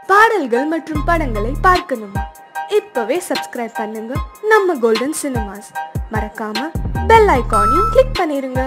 பாடல்கள் மற்றும் படங்களை பார்க்கணுமா இப்பவே சப்ஸ்கிரைப் பண்ணுங்க நம்ம கோல்டன் சினிமாஸ் மறக்காம பெல் ஐகானையும் கிளிக் பண்ணிருங்க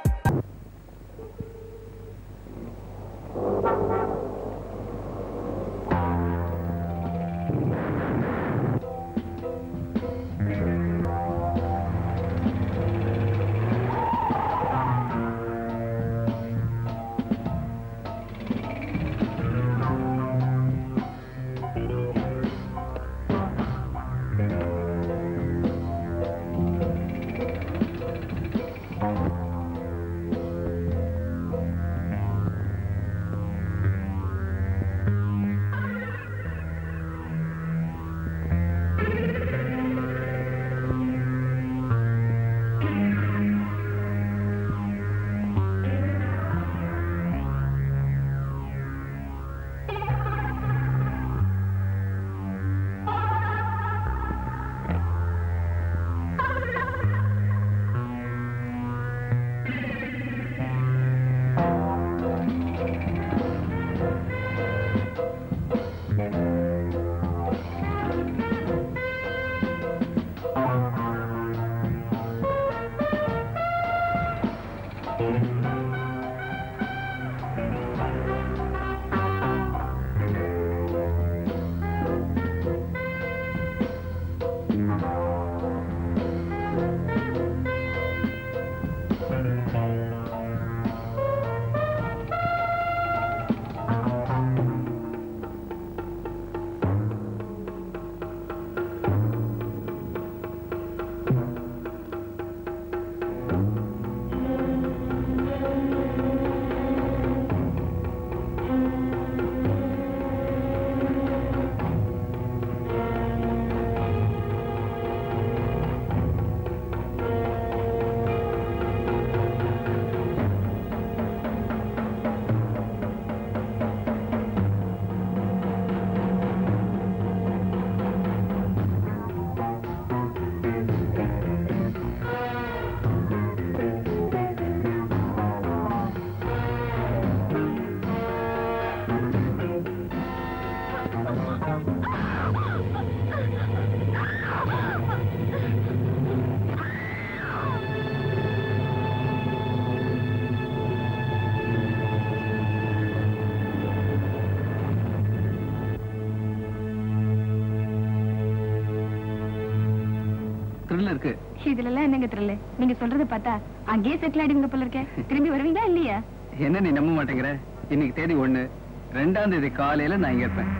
த்ரில் இருக்கு இதுல எல்லாம் என்னங்க த்ரில் நீங்க சொல்றத பார்த்தா அங்கேயே செட்டில் ஆயிடுவீங்க போல இருக்கே திரும்பி வருவீங்களா இல்லையா என்ன நீ நம்ப மாட்டேங்கிற இன்னைக்கு தேதி ஒண்ணு ரெண்டாம் தேதி காலையில நான் இங்க இருப்பேன்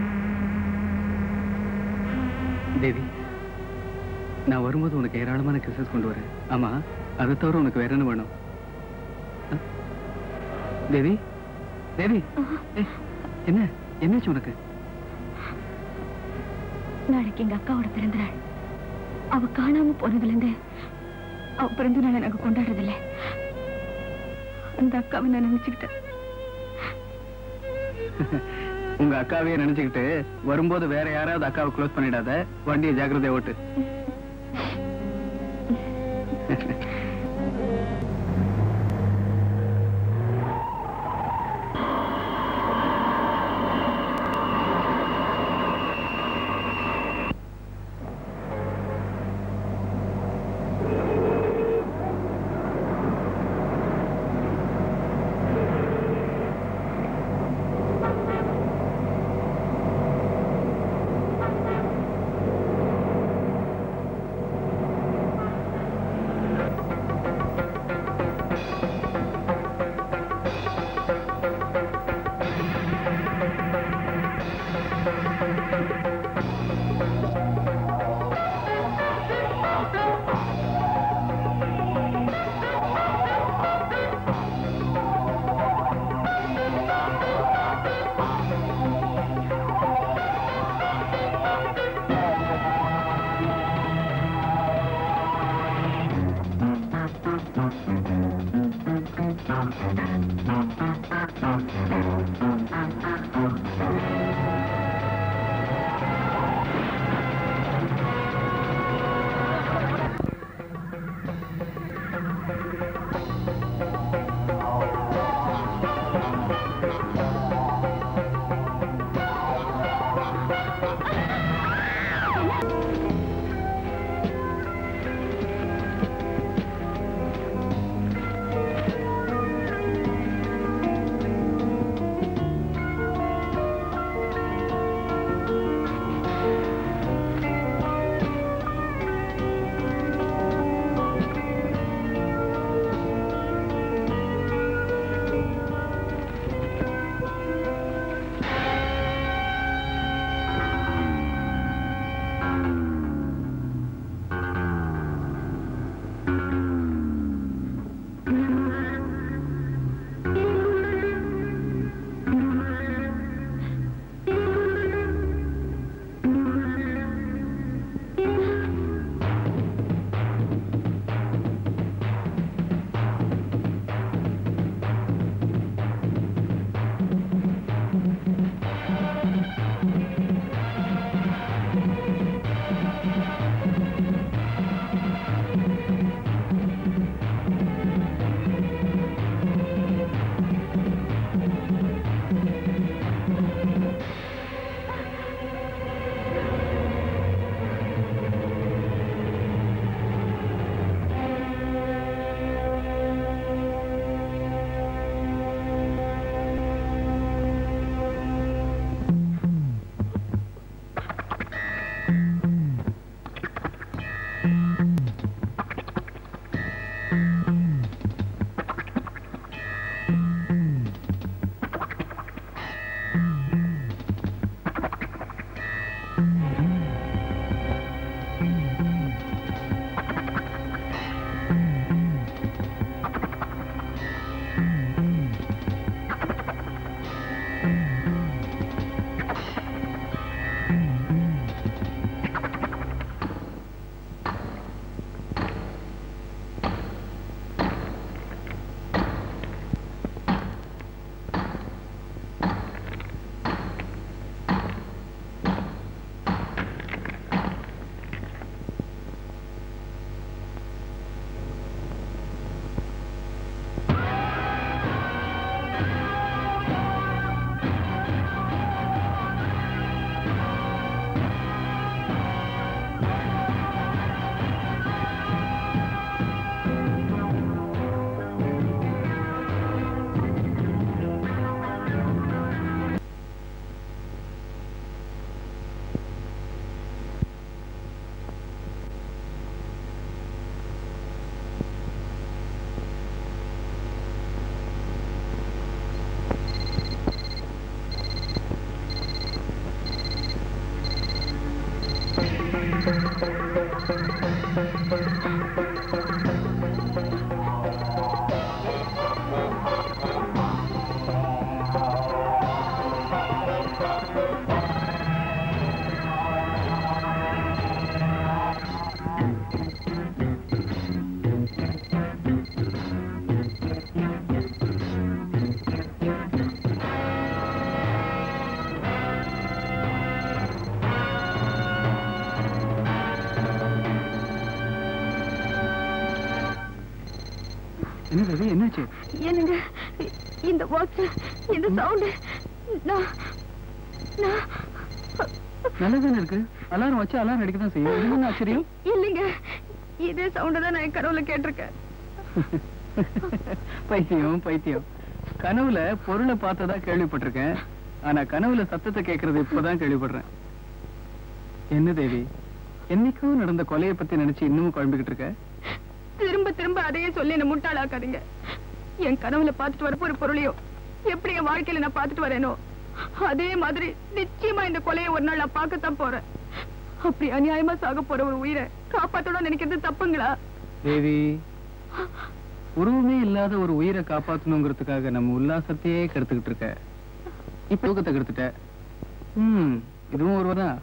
தேவி நான் வரும்போது உனக்கு ஏராளமான கிறிஸ்மஸ் கொண்டு வரேன் ஆமா அதை தவிர உனக்கு வேற என்ன வேணும் அ? தேவி தேவி ஏய், என்ன என்னாச்சு உனக்கு நாளைக்கு எங்க அக்காவோட பிறந்த நாள் அவ காணாம போனதுல இருந்து அவ பிறந்த நாளை நாங்க கொண்டாடுறது இல்ல அந்த அக்காவை நான் நினைச்சுக்கிட்டேன் உங்க அக்காவையே நினைச்சுக்கிட்டு வரும்போது வேற யாராவது அக்காவை க்ளோஸ் பண்ணிடாத வண்டியை ஜாக்கிரதையா ஓட்டு என்ன ரவி என்னாச்சு என்னங்க இ- இந்த வாட்ச் இந்த சவுண்டு நான் நான் நல்லதானே இருக்கு அலாரம் வச்சு அலாரம் அடிக்க தான் செய்யும் இது என்ன ஆச்சரியம் இல்லைங்க இதே சவுண்டு தான் நான் என் கனவுல கேட்டிருக்கேன் பைத்தியம் பைத்தியம் கனவுல பொருளை பார்த்ததா கேள்விப்பட்டிருக்கேன் ஆனா கனவுல சத்தத்தை கேட்கறது இப்பதான் கேள்விப்படுறேன் என்ன தேவி என்னைக்கோ நடந்த கொலையை பத்தி நினைச்சு இன்னமும் குழம்பிக்கிட்டு இருக்க திரும்ப திரும்ப அதையே சொல்லி என்ன முட்டாளாக்காதீங்க என் கனவுல பார்த்துட்டு வரப்போ ஒரு பொருளையோ எப்படி என் வாழ்க்கையில நான் பார்த்துட்டு வரேனோ அதே மாதிரி நிச்சயமா இந்த கொலையை ஒரு நாள் நான் பார்க்கத்தான் போறேன் அப்படி அநியாயமா சாக போற ஒரு உயிரை காப்பாத்தணும் நினைக்கிறது தப்புங்களா தேவி உருவமே இல்லாத ஒரு உயிரை காப்பாத்தணுங்கிறதுக்காக நம்ம உல்லாசத்தையே கெடுத்துக்கிட்டு இருக்க இப்ப தூக்கத்தை கெடுத்துட்ட ம் இதுவும் ஒருவதான்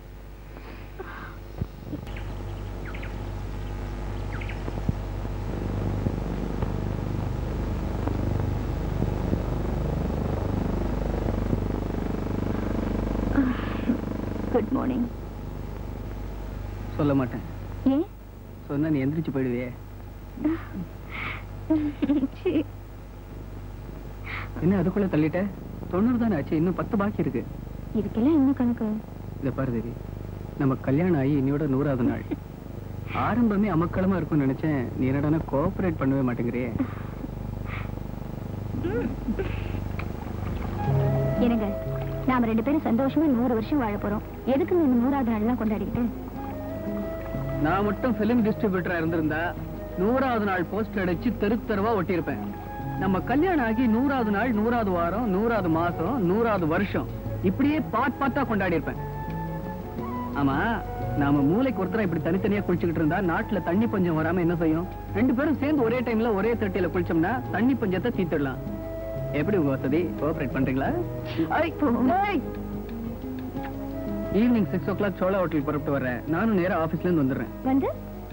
குட் மார்னிங் சொல்ல மாட்டேன் ஏன் சொன்னா நீ எந்திரிச்சு போயிடுவியே என்ன அதுக்குள்ள தள்ளிட்ட தொண்ணூறு தானே ஆச்சு இன்னும் பத்து பாக்கி இருக்கு இதுக்கெல்லாம் என்ன கணக்கு இத பாரு தேவி நம்ம கல்யாணம் ஆகி இன்னையோட நூறாவது நாள் ஆரம்பமே அமக்களமா இருக்கும்னு நினைச்சேன் நீ என்னடானா கோஆபரேட் பண்ணவே மாட்டேங்கிறியே என்னங்க நாம ரெண்டு பேரும் சந்தோஷமா நூறு வருஷம் வாழ போறோம் எதுக்கு இந்த நூறாவது நாள்லாம் கொண்டாடிக்கிட்டு நான் மட்டும் பிலிம் டிஸ்ட்ரிபியூட்டரா இருந்திருந்தா நூறாவது நாள் போஸ்டர் அடிச்சு தெரு தெருவா ஒட்டியிருப்பேன் நம்ம கல்யாணம் ஆகி நூறாவது நாள் நூறாவது வாரம் நூறாவது மாசம் நூறாவது வருஷம் இப்படியே பாட் பாட்டா கொண்டாடி இருப்பேன் ஆமா நாம மூளைக்கு ஒருத்தரா இப்படி தனித்தனியா குளிச்சுக்கிட்டு இருந்தா நாட்டுல தண்ணி பஞ்சம் வராம என்ன செய்யும் ரெண்டு பேரும் சேர்ந்து ஒரே டைம்ல ஒரே தட்டியில குளிச்சோம்னா தண்ணி பஞ்சத்தை தீர்த்துடலாம் எப்படி உங்க வசதி கோஆபரேட் பண்றீங்களா evening six o'clock Chola ஹோட்டலுக்கு புறப்பட்டு வர்றேன் நானும் நேரா ஆபீஸ்ல இருந்து வந்துடுறேன் வந்து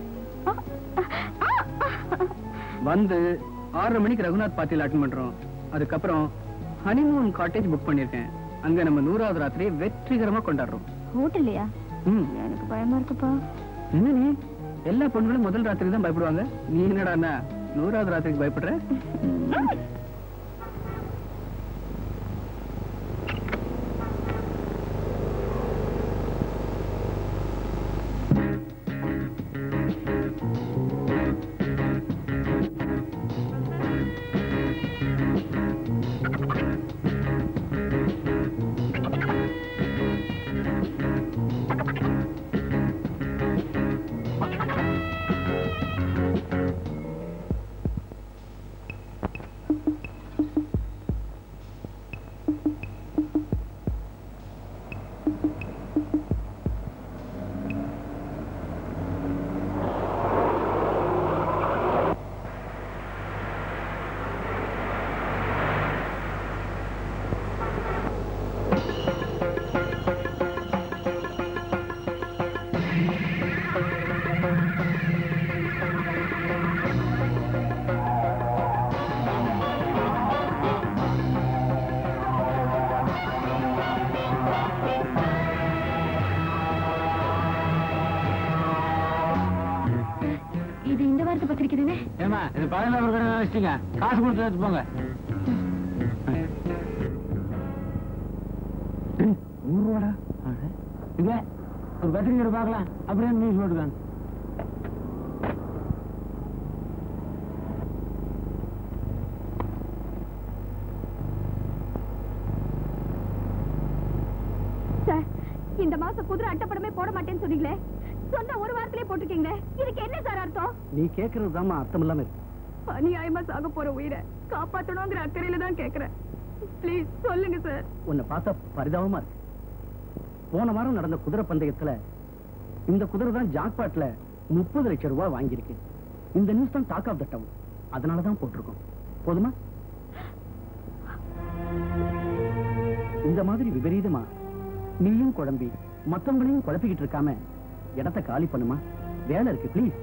வந்து ஆறரை மணிக்கு ரகுநாத் பார்ட்டியில் அட்டன் பண்றோம் அதுக்கப்புறம் ஹனிமூன் காட்டேஜ் புக் பண்ணிருக்கேன் அங்க நம்ம நூறாவது ராத்திரி வெற்றிகரமா கொண்டாடுறோம் ஹோட்டல்லையா ம் எனக்கு பயமா இருக்குப்பா என்ன நீ எல்லா பொண்ணுகளும் முதல் ராத்திரி தான் பயப்படுவாங்க நீ என்னடா நூறாவது ராத்திரிக்கு பயப்படுற இது இந்த வாரத்தை பத்திரிக்கை தானே ஏமா இது பதினோரு கடை வச்சுங்க காசு கொடுத்து எடுத்து போங்க நூறு ரூபாடா இங்க ஒரு பத்திரிக்கை பார்க்கலாம் அப்படியே நியூஸ் போட்டுக்காங்க சார் இந்த மாசம் குதிரை அட்டப்படமே போட மாட்டேன்னு சொன்னீங்களே சொன்ன ஒரு வாரத்திலே போட்டிருக்கீங்களே இதுக்கு என்ன சார் அர்த்தம் நீ கேட்கறது தாமா அர்த்தம் இல்லாம இருக்கு அநியாயமா சாக போற உயிரை காப்பாத்தணுங்கிற அக்கறையில தான் கேக்குறேன் ப்ளீஸ் சொல்லுங்க சார் உன்னை பார்த்தா பரிதாபமா இருக்கு போன வாரம் நடந்த குதிரை பந்தயத்துல இந்த குதிரை தான் ஜாக்பாட்ல முப்பது லட்சம் ரூபாய் வாங்கியிருக்கு இந்த நியூஸ் தான் டாக் ஆஃப் த டவுன் அதனால தான் போட்டிருக்கோம் போதுமா இந்த மாதிரி விபரீதமா நீயும் குழம்பி மத்தவங்களையும் குழப்பிக்கிட்டு இருக்காம இடத்த காலி பண்ணுமா வேலை இருக்கு ப்ளீஸ்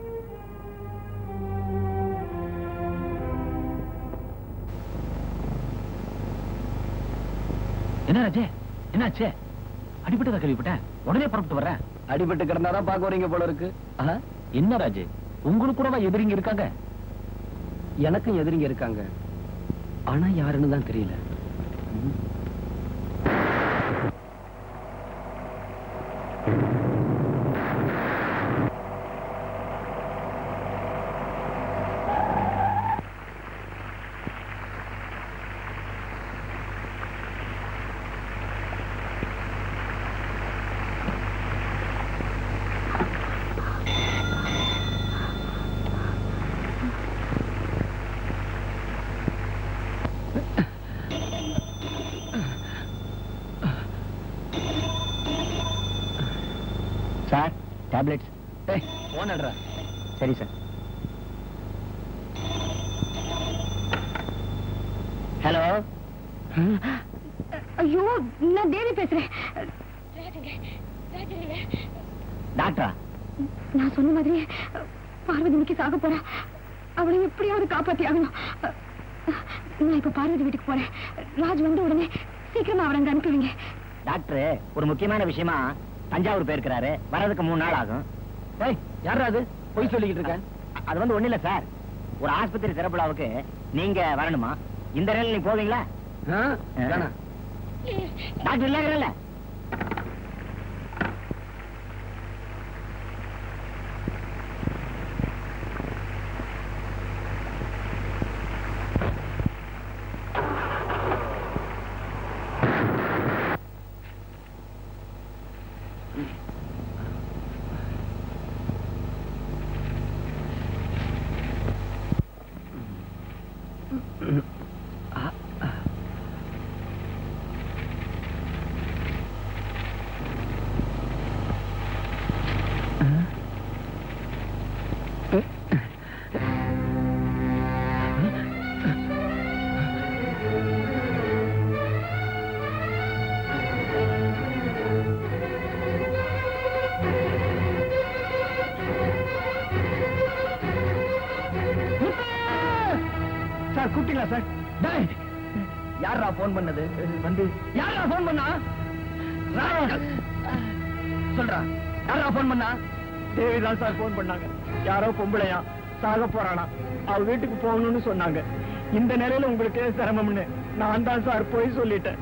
என்ன ராஜே என்னாச்சு அடிபட்டதா கேள்விப்பட்டேன் உடனே புறப்பட்டு வர்றேன் அடிபட்டு கிடந்தாதான் பார்க்க வரீங்க போல இருக்கு ஆஹா, என்ன ராஜே உங்களுக்கு கூடவா எதிரிங்க இருக்காங்க எனக்கும் எதிரிங்க இருக்காங்க ஆனா யாருன்னு தான் தெரியல சார் டேப்லெட்ஸ் ஏய் போன் அடுறா சரி சார் ஹலோ ஐயோ நான் தேவி பேசுறேன் டாக்டரா நான் சொன்ன மாதிரி பார்வதி இன்னைக்கு சாக போறா அவளை எப்படியாவது காப்பாத்தி ஆகணும் நான் இப்ப பார்வதி வீட்டுக்கு போறேன் ராஜ் வந்த உடனே சீக்கிரமா அவரை அங்க அனுப்புவீங்க டாக்டர் ஒரு முக்கியமான விஷயமா தஞ்சாவூர் போயிருக்கிறாரு வர்றதுக்கு மூணு நாள் ஆகும் ஏய் யாரா அது பொய் சொல்லிக்கிட்டு இருக்க அ- அது வந்து ஒண்ணு இல்ல சார் ஒரு ஆஸ்பத்திரி திறப்புலாவுக்கு நீங்க வரணுமா இந்த ரயில் நீ போவீங்களா ஆ? வேணாம். டாக்டர் இல்ல சார் கூப்பிட்டீங்களா சார் டேய் யாரா போன் பண்ணது வந்து யாரா போன் பண்ணா ராஸ்கல். சொல்றா யாரா போன் பண்ணா தேவி தான் சார் போன் பண்ணாங்க யாரோ பொம்பளையா சாக போறானா அவ வீட்டுக்கு போகணும்னு சொன்னாங்க இந்த நிலையில உங்களுக்கு சிரமம்னு நான் தான் சார் போய் சொல்லிட்டேன்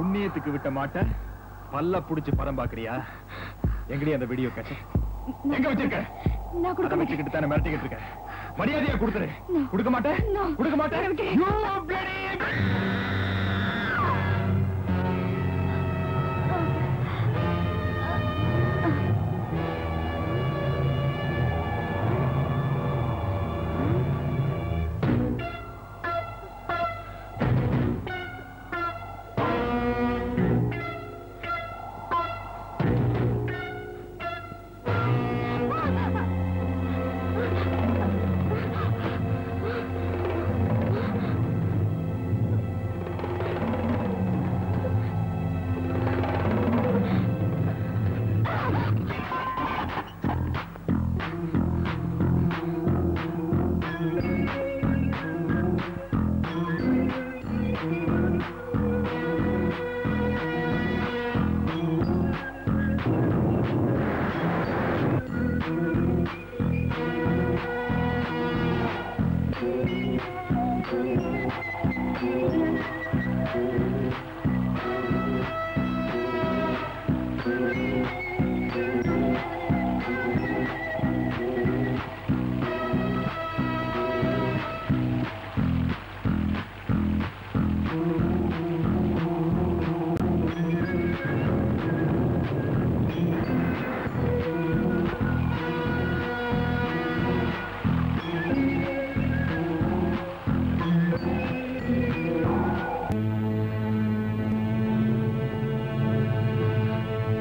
புண்ணியத்துக்கு விட்ட மாட்ட பல்ல புடிச்சு படம் பாக்குறியா எங்கடி அந்த வீடியோ கேசட் எங்க வச்சிருக்க நான் அதை கொடுக்க மாட்டேன் வச்சுக்கிட்டு தானே மிரட்டிக்கிட்டு இருக்க மரியாதையா கொடுத்துரு கொடுக்க மாட்டேன் No. கொடுக்க மாட்டேன் Okay. You bloody-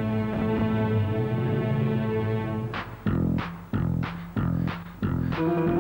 ah